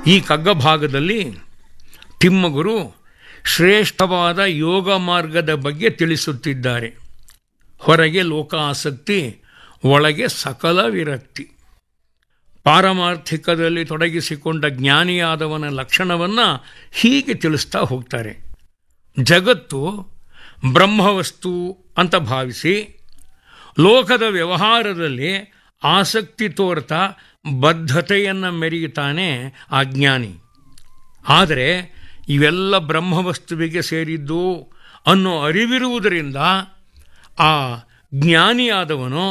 ಈ ಕಗ್ಗ ಭಾಗದಲ್ಲಿ ತಿಮ್ಮಗುರು ಶ್ರೇಷ್ಠವಾದ ಯೋಗ ಮಾರ್ಗದ ಬಗ್ಗೆ ತಿಳಿಸುತ್ತಿದ್ದಾರೆ ಹೊರಗೆ ಲೋಕಾಸಕ್ತಿ ಒಳಗೆ ಸಕಲ ವಿರಕ್ತಿ ಪಾರಮಾರ್ಥಿಕದಲ್ಲಿ ತೊಡಗಿಸಿಕೊಂಡ ಜ್ಞಾನಿಯಾದವನ ಲಕ್ಷಣವನ್ನು ಹೀಗೆ ತಿಳಿಸ್ತಾ ಹೋಗ್ತಾರೆ ಜಗತ್ತು ಬ್ರಹ್ಮವಸ್ತು ಅಂತ ಭಾವಿಸಿ ಲೋಕದ ವ್ಯವಹಾರದಲ್ಲಿ ಆಸಕ್ತಿ ತೋರ್ತಾ ಬದ್ಧತೆಯನ್ನು ಮೆರೆಯುತ್ತಾನೆ ಆ ಜ್ಞಾನಿ ಆದರೆ ಇವೆಲ್ಲ ಬ್ರಹ್ಮವಸ್ತುವಿಗೆ ಸೇರಿದ್ದು ಅನ್ನೋ ಅರಿವಿರುವುದರಿಂದ ಆ ಜ್ಞಾನಿಯಾದವನು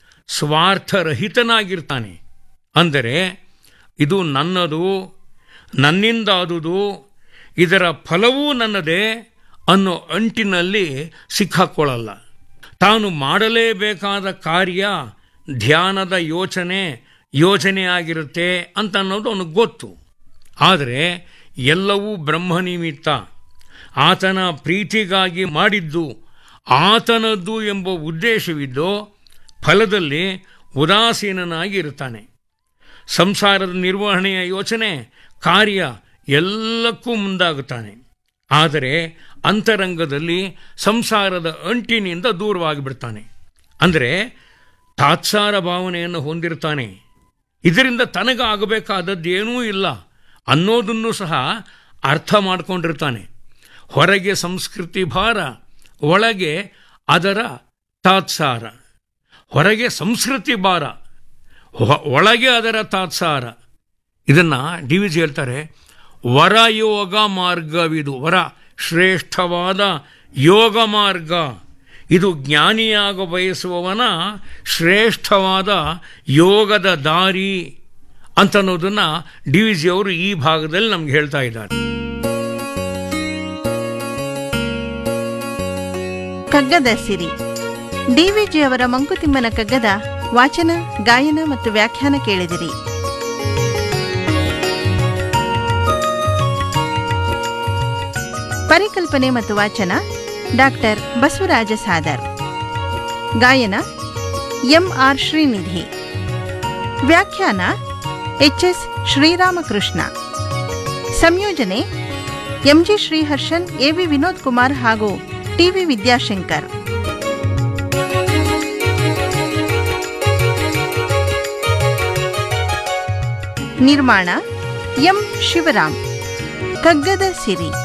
ಸ್ವಾರ್ಥರಹಿತನಾಗಿರ್ತಾನೆ ಅಂದರೆ ಇದು ನನ್ನದು ನನ್ನಿಂದಾದುದು ಇದರ ಫಲವೂ ನನ್ನದೇ ಅನ್ನೋ ಅಂಟಿನಲ್ಲಿ ಸಿಕ್ಕಾಕೊಳ್ಳಲ್ಲ ತಾನು ಮಾಡಲೇಬೇಕಾದ ಕಾರ್ಯ ಧ್ಯಾನದ ಯೋಚನೆ ಯೋಜನೆಯಾಗಿರುತ್ತೆ ಅಂತ ಅನ್ನೋದು ಅವನಿಗೆ ಗೊತ್ತು ಆದರೆ ಎಲ್ಲವೂ ಬ್ರಹ್ಮನಿಮಿತ್ತ ಆತನ ಪ್ರೀತಿಗಾಗಿ ಮಾಡಿದ್ದು ಆತನದ್ದು ಎಂಬ ಉದ್ದೇಶವಿದ್ದು ಫಲದಲ್ಲಿ ಉದಾಸೀನನಾಗಿ ಇರ್ತಾನೆ ಸಂಸಾರದ ನಿರ್ವಹಣೆಯ ಯೋಚನೆ ಕಾರ್ಯ ಎಲ್ಲಕ್ಕೂ ಮುಂದಾಗುತ್ತಾನೆ ಆದರೆ ಅಂತರಂಗದಲ್ಲಿ ಸಂಸಾರದ ಅಂಟಿನಿಂದ ದೂರವಾಗಿಬಿಡ್ತಾನೆ ಅಂದರೆ ತಾತ್ಸಾರ ಭಾವನೆಯನ್ನು ಹೊಂದಿರ್ತಾನೆ ಇದರಿಂದ ತನಗಾಗಬೇಕಾದದ್ದು ಏನೂ ಇಲ್ಲ ಅನ್ನೋದನ್ನು ಸಹ ಅರ್ಥ ಮಾಡಿಕೊಂಡಿರ್ತಾನೆ ಹೊರಗೆ ಸಂಸ್ಕೃತಿ ಭಾರ ಒಳಗೆ ಅದರ ತಾತ್ಸಾರ ಹೊರಗೆ ಸಂಸ್ಕೃತಿ ಭಾರ ಒಳಗೆ ಅದರ ತಾತ್ಸಾರ ಇದನ್ನು ಡಿ ವಿ ಜಿ ಹೇಳ್ತಾರೆ ವರಯೋಗ ಮಾರ್ಗವಿದು ವರ ಶ್ರೇಷ್ಠವಾದ ಯೋಗ ಮಾರ್ಗ ಇದು ಜ್ಞಾನಿಯಾಗ ಬಯಸುವವನ ಶ್ರೇಷ್ಠವಾದ ಯೋಗದ ದಾರಿ ಅಂತನ್ನೋದನ್ನು ಡಿ ವಿ ಜಿ ಅವರು ಈ ಭಾಗದಲ್ಲಿ ನಮ್ಗೆ ಹೇಳ್ತಾ ಇದ್ದಾರೆ ಕಗ್ಗದ ಸಿರಿ ಡಿವಿಜಿ ಅವರ ಮಂಕುತಿಮ್ಮನ ಕಗ್ಗದ ವಾಚನ ಗಾಯನ ಮತ್ತು ವ್ಯಾಖ್ಯಾನ ಕೇಳಿದಿರಿ ಪರಿಕಲ್ಪನೆ ಮತ್ತು ವಾಚನ ಡಾಕ್ಟರ್ ಬಸವರಾಜ ಸಾದರ್ ಗಾಯನ ಎಂ ಆರ್ ಶ್ರೀನಿಧಿ ವ್ಯಾಖ್ಯಾನ ಎಚ್ ಎಸ್ ಶ್ರೀರಾಮಕೃಷ್ಣ ಸಂಯೋಜನೆ ಎಂಜಿ ಶ್ರೀಹರ್ಷನ್ ಎವಿ ವಿನೋದ್ ಕುಮಾರ್ ಹಾಗೂ ಟಿವಿ ವಿದ್ಯಾಶಂಕರ್ ನಿರ್ಮಾಣ ಎಂ ಶಿವರಾಮ್ ಕಗ್ಗದ ಸಿರಿ